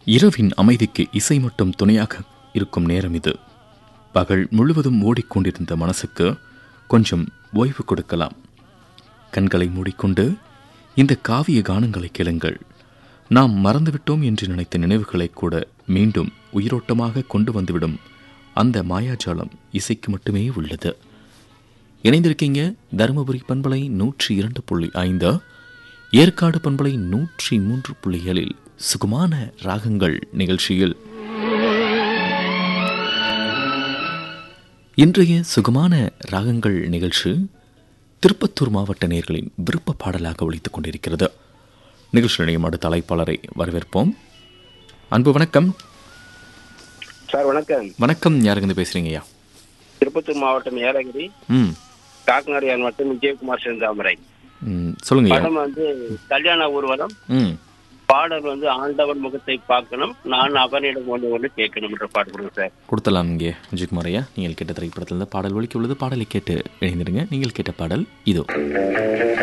இரவின் அமைதிக்கு இசை மட்டும் துணையாக இருக்கும் நேரம் இது பகல் முழுவதும் ஓடிக்கொண்டிருந்த மனசுக்கு கொஞ்சம் ஓய்வு கொடுக்கலாம் கண்களை மூடிக்கொண்டு இந்த காவிய கானங்களை கேளுங்கள் நாம் மறந்துவிட்டோம் என்று நினைத்த நினைவுகளை கூட மீண்டும் உயிரோட்டமாக கொண்டு வந்துவிடும் அந்த மாயாஜாலம் இசைக்கு மட்டுமே உள்ளது இணைந்திருக்கீங்க தருமபுரி பண்பலை நூற்றி இரண்டு புள்ளி ஐந்து ஏற்காடு பண்பலை நூற்றி மூன்று புள்ளி ஏழில் சுகுமான ராகங்கள் நிகழ்ச்சியில் இன்றைய சுகமான ராகங்கள் நிகழ்ச்சி திருப்பத்தூர் மாவட்ட நேர்களின் விருப்ப பாடலாக ஒழித்துக் கொண்டிருக்கிறது நிகழ்ச்சி நிலையம் அடுத்த அழைப்பாளரை வரவேற்போம் அன்பு வணக்கம் சார் வணக்கம் வணக்கம் யாருங்க பேசுறீங்க ஐயா திருப்பத்தூர் மாவட்டம் ஏலகிரி ம் காக்கநாடியார் மற்றும் விஜயகுமார் செந்தாமரை ம், சொல்லுங்க ஐயா படம் வந்து கல்யாண ஊர்வலம் ம் பாடல் வந்து ஆண்டவன் முகத்தை பார்க்கணும் நான் அவனிடம் ஒன்று ஒன்று கேட்கணும் என்ற பாட்டு கொடுங்க சார் கொடுத்தலாம் இங்கே விஜயகுமார் ஐயா நீங்கள் கேட்ட திரைப்படத்தில் பாடல் ஒலிக்க உள்ளது பாடலை கேட்டு இணைந்திருங்க நீங்கள் கேட்ட பாடல் இதோ